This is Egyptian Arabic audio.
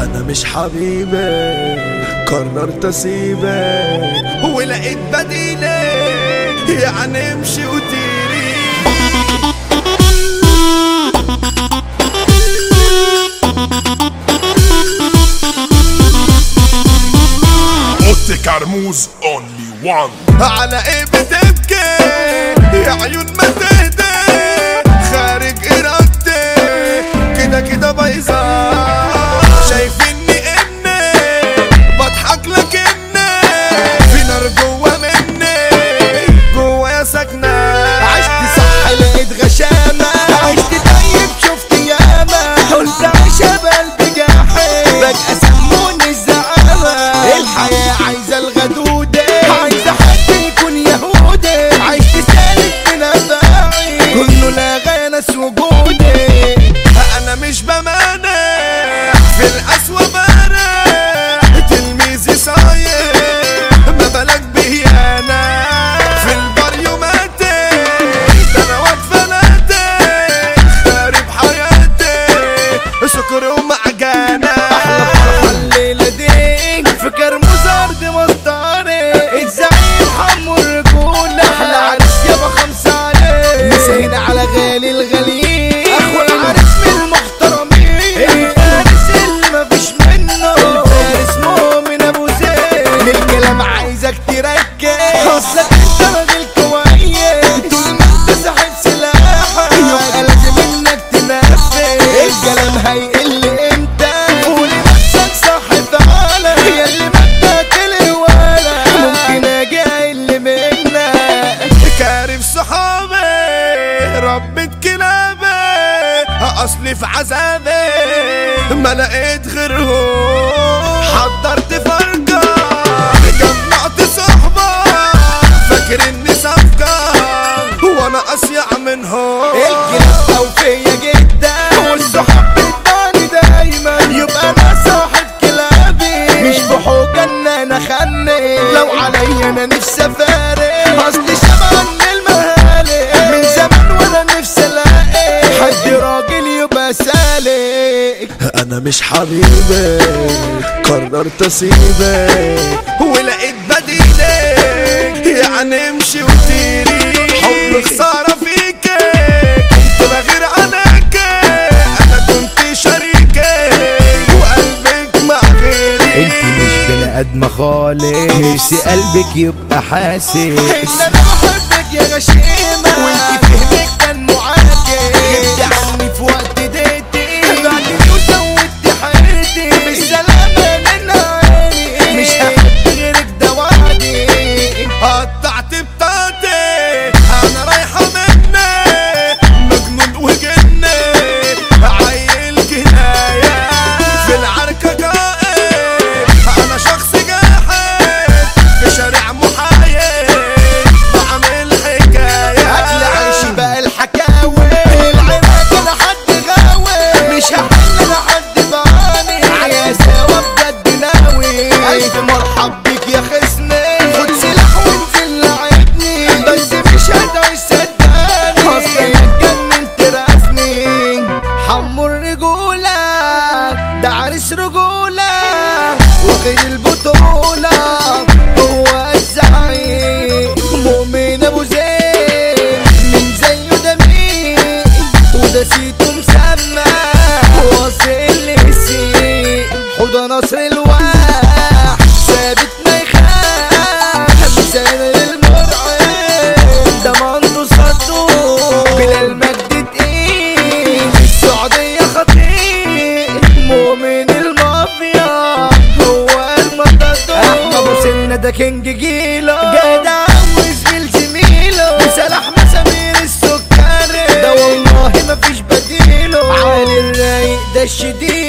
انا مش حبيبك قررت اسيبك ولقيت بديلك يعني امشي وطيري اوتي كرموز اونلي وان على ايه بتبكي يا عيون ما تهدي خارج ارادتي كده كده بايظه شايفيني اني بضحك لك اني في نار جوا مني جوايا ساكنه عشت صح لقيت غشامة عشت طيب شفت ياما قلت عيش قلبي جاحد فجأة سموني الزعامة الحياة عايزة الغدودة عايزة حد يكون يهودي عشت سالك من أفاعي كله لاغى ناس وجودي انا مش بمانع في القسوة بارع تلميذي صاير ما بالك بيه انا في البار يوماتي ده انا واد فلاتي خارب حياتي سكر ومعجنة احلى فرحة الليلة دي في كرموز ارض مسطري الزعيم حمو الرجولة احلى عريس يابا خمسة عليه مسهين على غالي الغاليين اخو العريس من المحترمين الفارس اللي مفيش منه الفارس مؤمن ابو زيد الكلام عايزك تركز اصلك انت راجل كويس طول ما انت ساحب سلاحك يبقى لازم انك تنفذ الكلام هيقل امتى قول نفسك صح تعالى هي اللي بدك الهواله ممكن اجي اقل منك كارف صحابي ربة كلابي اصلي في عذابي ما لقيت غيرهم حضرت فرقة جمعت صحبة فاكر اني صفقة وانا اصيع منهم الكلاب اوفية جدا والصحاب بتباني دايما يبقى انا صاحب كلابي مش بحوجة ان انا خني لو عليا انا نفسي افارق اصلي شبه من المهالك من زمان وانا نفسي الاقي حد راجل يبقى سالك انا مش حبيبك قررت اسيبك ولقيت بديلك يعني امشي وطيري حب خسارة فيك كنت بغير عنك انا كنت شريكك وقلبك مع غيري انت مش بني ادم خالص نفسي قلبك يبقى حاسس ان انا بحبك يا غشيمة وانت فهمك كان معاكس غبت عني في وقت ديتي بعدني وزودت حياتي بالسلامة من عيني مش هحب غيرك ده وعدي قطعت بطاقتي انا رايحة مني مجنون وجني عيل جناية في العركة قائد انا شخص جاحد في شارع محايد بعمل حكاية اكل عيشي بقى الحكاوي العراق انا حد غاوي مش هحل انا حد بعاني على سوا بجد ناوي الف مرحب بيك يا خصني خد سلاح وانزل لعبني بس مش هتعيش صدقني اصل انا اتجننت رسمي حمو الرجولة ده عريس رجولة واخد البطولة هو الزعيم مؤمن ابو زين من زيه ده مين وده سيته مسمى واصل للسين حوضة نصر الواح ثابت ما يخاف مثال المرعب ده منطو صدوق بلا المجد تقيل السعودية خطير مؤمن المافيا هو المطاطو احمد ابو سنة ده كينج جيلو جدع وزميل زميله بسلاح مسامير السكري ده والله مفيش بديله عالي الرايق ده الشديد